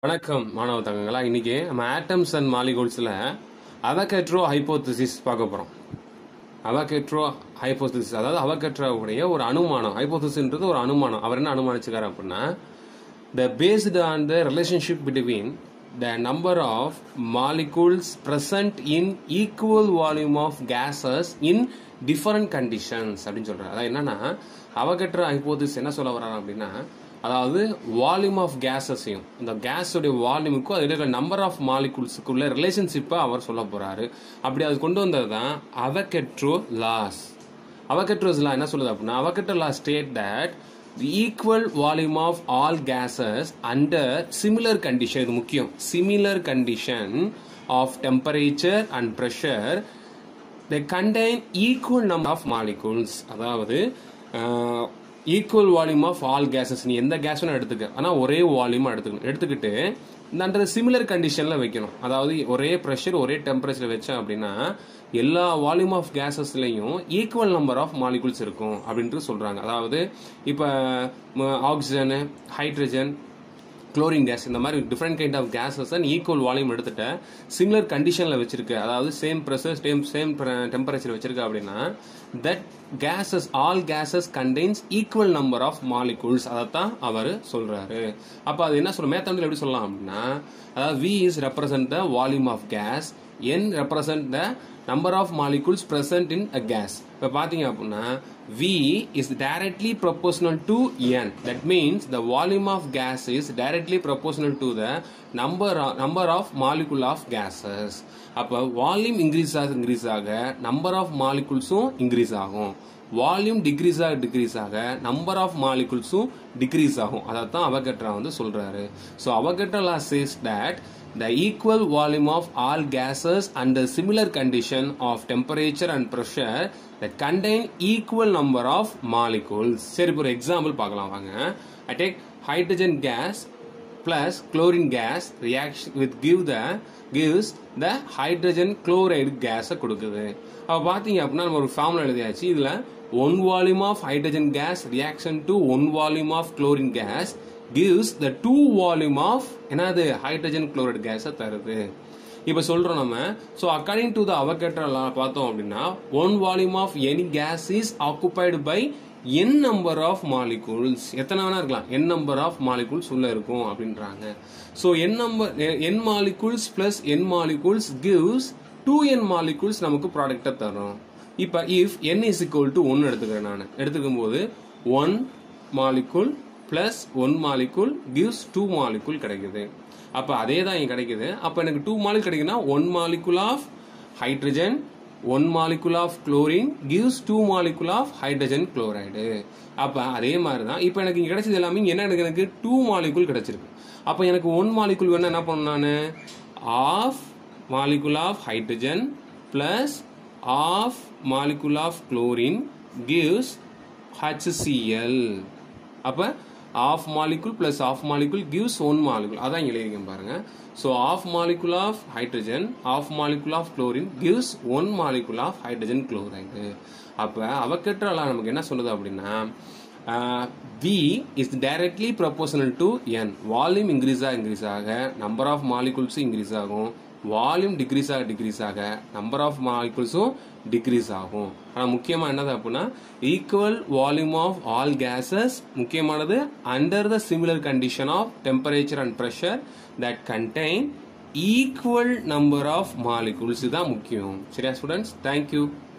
வணக்கம் மாணவ தங்கங்களா இன்னைக்கு நம்ம ஆட்டம்ஸ் அண்ட் மாலிகூல்ஸில் அவகேட்ரோ ஹைப்போதிசிஸ் பார்க்க போகிறோம் அவகேட்ரோ ஹைப்போதிசிஸ் அதாவது அவகேட்ரோவுடைய ஒரு அனுமானம் ஹைப்போதிசின்றது ஒரு அனுமானம் அவர் என்ன அனுமானிச்சுக்காரு அப்படின்னா the based on the relationship between the number of molecules present in equal volume of gases in different conditions அப்படின்னு சொல்றாரு அதாவது என்னன்னா அவகேட்ரோ ஹைப்போதிஸ் என்ன சொல்ல வர்றாரு அப்படின்னா அதாவது வால்யூம் ஆஃப் கேஸஸையும் இந்த கேஸோடைய வால்யூமுக்கும் அதில் இருக்கிற நம்பர் ஆஃப் மாலிகூல்ஸுக்குள்ள ரிலேஷன்ஷிப்பை அவர் சொல்ல போறாரு அப்படி அது கொண்டு வந்தது தான் அவகெட்ரோ லாஸ் அவகெட்ரோஸ் லா என்ன சொல்லுது அப்படின்னா Avogadro law state that the equal volume of all gases under similar condition இது முக்கியம் similar condition of temperature and pressure they contain equal number of molecules அதாவது equal volume of all gases நீ எந்த case வேணா எடுத்துக்க ஆனால் ஒரே வால்யூமா எடுத்துக்கணும் எடுத்துக்கிட்டு இந்த சிமிலர் கண்டிஷனில் வைக்கணும் அதாவது ஒரே ப்ரெஷர் ஒரே டெம்பரேச்சர் வச்சேன் அப்படின்னா எல்லா வால்யூம் ஆஃப் கேசஸ்லையும் ஈக்குவல் நம்பர் ஆஃப் மாலிகுல்ஸ் இருக்கும் அப்படின்ட்டு சொல்கிறாங்க அதாவது இப்போ ஆக்சிஜனு ஹைட்ரஜன் குளோரின் கேஸ் இந்த மாதிரி different kind of gases equal volume எடுத்துட்ட சிமிலர் கண்டிஷனில் வச்சிருக்க அதாவது same pressure same same temperature வச்சிருக்க அப்படின்னா that gases all gases contains equal number of molecules அதைத்தான் அவர் சொல்றாரு அப்போ அது என்ன சொல்ல மேத்தமில் எப்படி சொல்லலாம் அப்படின்னா அதாவது V is represent the volume of gas N represent the number of molecules present in a gas இப்போ பார்த்தீங்க அப்படின்னா V is directly proportional to N that means the volume of gas is directly proportional to the number of, number of molecule of gases அப்போ volume increase ஆக increase ஆக number of மாலிகுல்ஸும் increase ஆகும் volume decrease ஆக decrease ஆக number of மாலிகுல்ஸும் decrease ஆகும் அதை தான் அவகட்ரா வந்து சொல்றாரு so Avogadro law says that the equal volume of all gases under similar condition of temperature and pressure that contain equal number of molecules சரி ஒரு எக்ஸாம்பிள் பார்க்கலாம் வாங்க I take hydrogen gas plus chlorine gas reaction with give the gives the hydrogen chloride gas கொடுக்குது அப்போ பார்த்தீங்க அப்படின்னா நம்ம ஒரு ஃபார்முலா எழுதியாச்சு இதில் one volume of hydrogen gas reaction to one volume of chlorine gas gives the two volume of என்னது hydrogen chloride கேஸை தருது இப்போ சொல்றோம் நம்ம so according to the Avogadro பார்த்தோம் அப்படின்னா one volume of any gas is occupied by N number of molecules எத்தனை வேணா இருக்கலாம் என் நம்பர் ஆஃப் மாலிகூல்ஸ் உள்ள இருக்கும் அப்படின்றாங்க so N number N molecules plus N molecules gives two N molecules நமக்கு ப்ராடக்டை தரும் இப்போ if N is equal to one எடுத்துக்கிறேன் நான் எடுத்துக்கும் போது one molecule plus one molecule gives two molecule கிடைக்குது அப்போ அதே தான் இங்கே கிடைக்குது அப்போ எனக்கு டூ மாலிக் கிடைக்குன்னா one molecule of hydrogen one molecule of chlorine gives two molecule of hydrogen chloride அப்போ அதே மாதிரி தான் இப்போ எனக்கு இங்கே கிடைச்சது எல்லாமே என்ன எனக்கு எனக்கு டூ மாலிகுல் கிடைச்சிருக்கு அப்போ எனக்கு ஒன் மாலிகுல் வேணா என்ன பண்ணணும் நான் half molecule of hydrogen plus half molecule of chlorine gives HCl அப்போ half molecule plus half molecule gives one molecule அதான் எழுதிருக்கேன் பாருங்க so half molecule of hydrogen half molecule of chlorine gives one molecule of hydrogen chloride அப்போ அவக்கற்றால நமக்கு என்ன சொல்லுது அப்படின்னா V is directly proportional to N volume increase ஆக இன்க்ரீஸ் ஆக நம்பர் ஆஃப் மாலிகுல்ஸும் இன்க்ரீஸ் ஆகும் வால்யூம் டிக்ரீஸ் ஆக டிக்ரீஸ் ஆக நம்பர் ஆஃப் மாலிகுல்ஸும் டிக்ரீஸ் ஆகும் ஆனால் முக்கியமாக என்னது அப்படின்னா equal volume of all gases முக்கியமானது under the similar condition of temperature and pressure that contain equal number of molecules இதுதான் முக்கியம் சரியா ஸ்டூடெண்ட்ஸ் தேங்க்யூ